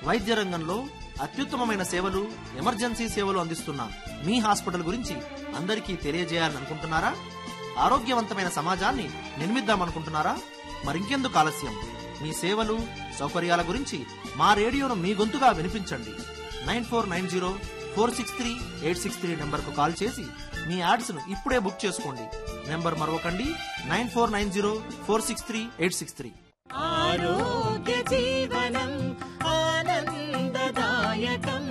వైద్య రంగంలో అత్యుత్తమమైన సేవలు ఎమర్జెన్సీ సేవలు అందిస్తున్న మీ హాస్పిటల్ గురించి అందరికీ తెలియజేయాలని అనుకుంటున్నారా ఆరోగ్యవంతమైన సమాజాన్ని నిర్మిద్దామనుకుంటున్నారా మరింకెందుకు ఆలస్యం మీ సేవలు సౌకర్యాల గురించి మా రేడియోను మీ గొంతుగా వినిపించండి nine four nine zero four six three eight six three నెంబర్కు కాల్ చేసి మీ యాడ్స్ను ఇప్పుడే బుక్ చేసుకోండి నెంబర్ మరొకండి nine four nine zero four six three eight six three ఆరోగ్య జీవనం ఆనందదాయకం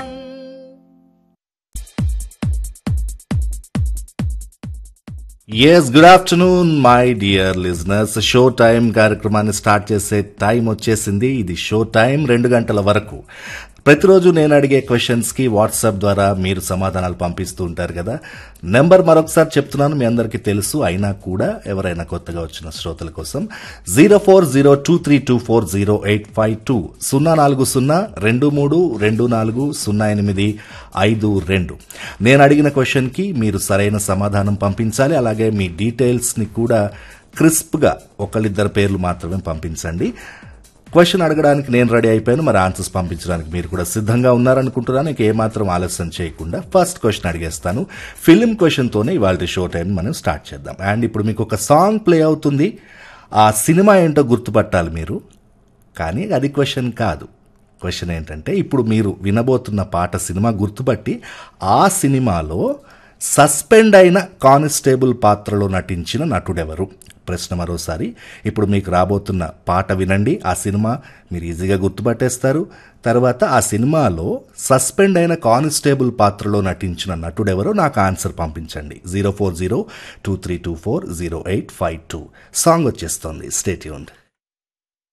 yes good afternoon my dear listeners show time కార్యక్రమాన్ని స్టార్ట్ చేసే టైం వచ్చేసింది ఇది షో టైం రెండు గంటల వరకు ప్రతిరోజు నేను అడిగే క్వశ్చన్స్ కి వాట్సాప్ ద్వారా మీరు సమాధానాలు పంపిస్తూ ఉంటారు కదా నెంబర్ మరొకసారి చెప్తున్నాను మీ అందరికీ తెలుసు అయినా కూడా ఎవరైనా కొత్తగా వచ్చిన శ్రోతల కోసం zero four zero two three two four zero eight five two సున్నా నాలుగు సున్నా రెండు మూడు రెండు నాలుగు సున్నా ఎనిమిది ఐదు రెండు నేను అడిగిన క్వశ్చన్ కి మీరు సరైన సమాధానం పంపించాలి అలాగే మీ డీటెయిల్స్ ని కూడా క్రిస్ప్ గా ఒకళ్ళిద్దరు పేర్లు మాత్రమే పంపించండి క్వశ్చన్ అడగడానికి నేను రెడీ అయిపోయాను మరి ఆన్సర్స్ పంపించడానికి మీరు కూడా సిద్ధంగా ఉన్నారనుకుంటున్నాను ఇంక ఏమాత్రం ఆలస్యం చేయకుండా ఫస్ట్ క్వశ్చన్ అడిగేస్తాను ఫిలిం క్వశ్చన్ తోనే ఇవాళ షో టైం మనం స్టార్ట్ చేద్దాం అండ్ ఇప్పుడు మీకు ఒక సాంగ్ ప్లే అవుతుంది ఆ సినిమా ఏంటో గుర్తుపట్టాలి మీరు కానీ అది క్వశ్చన్ కాదు క్వశ్చన్ ఏంటంటే ఇప్పుడు మీరు వినబోతున్న పాట సినిమా గుర్తుపట్టి ఆ సినిమాలో సస్పెండ్ అయిన కానిస్టేబుల్ పాత్రలో నటించిన నటుడెవరు ప్రశ్న మరోసారి ఇప్పుడు మీకు రాబోతున్న పాట వినండి ఆ సినిమా మీరు ఈజీగా గుర్తుపట్టేస్తారు తర్వాత ఆ సినిమాలో సస్పెండ్ అయిన కానిస్టేబుల్ పాత్రలో నటించిన నటుడెవరో నాకు ఆన్సర్ పంపించండి zero four zero two three two four zero eight five two song వచ్చేస్తోంది స్టేట్యూన్